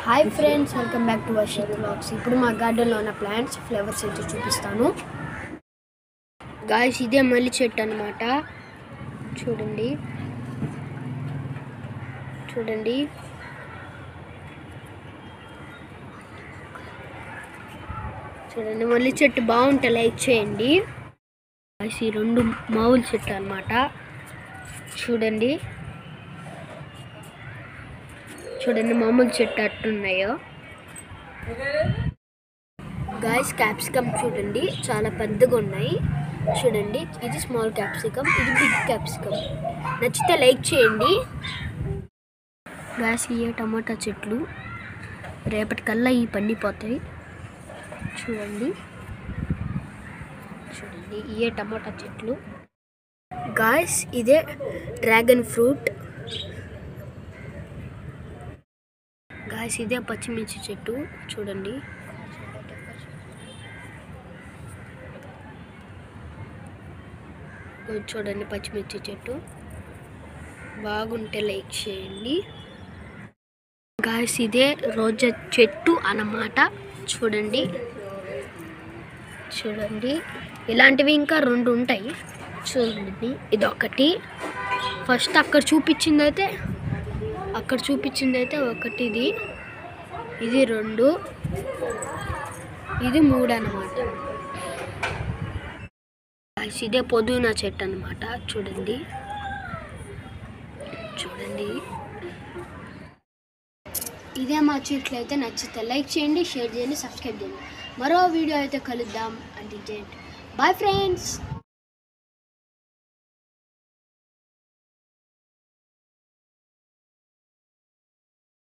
hi friends welcome back to Varshith blogs ఇప్పుడు మా గార్డెన్లో ఉన్న ప్లాంట్స్ ఫ్లవర్స్ అయితే చూపిస్తాను గాయస్ ఇదే మల్లి చెట్టు అనమాట చూడండి చూడండి చూడండి మల్లి చెట్టు బాగుంటే లైక్ చేయండి గాయస్ ఈ రెండు మామూలు చెట్టు అనమాట చూడండి చూడండి మామూలు చెట్టు అట్టున్నాయో గాయస్ క్యాప్సికమ్ చూడండి చాలా పెద్దగా ఉన్నాయి చూడండి ఇది స్మాల్ క్యాప్సికమ్ ఇది బిగ్ క్యాప్సికమ్ నచ్చితే లైక్ చేయండి గాయస్ ఇవే టమాటా చెట్లు రేపటికల్లా ఈ పండిపోతాయి చూడండి చూడండి ఇవే టమాటా చెట్లు గాయస్ ఇదే డ్రాగన్ ఫ్రూట్ గాయస్ ఇదే పచ్చిమిర్చి చెట్టు చూడండి ఇది చూడండి పచ్చిమిర్చి చెట్టు బాగుంటే లైక్ చేయండి గాయస్ ఇదే రోజా చెట్టు అన్నమాట చూడండి చూడండి ఇలాంటివి ఇంకా రెండు ఉంటాయి చూడండి ఇది ఒకటి ఫస్ట్ అక్కడ చూపించింది అయితే అక్కడ చూపించింది అయితే ఒకటి ఇది ఇది రెండు ఇది మూడు అనమాట ఇదే పుదీనా చెట్టు అనమాట చూడండి చూడండి ఇదే మా చెట్లు అయితే నచ్చితే లైక్ చేయండి షేర్ చేయండి సబ్స్క్రైబ్ చేయండి మరో వీడియో అయితే కలుద్దాం అంటే బాయ్ ఫ్రెండ్స్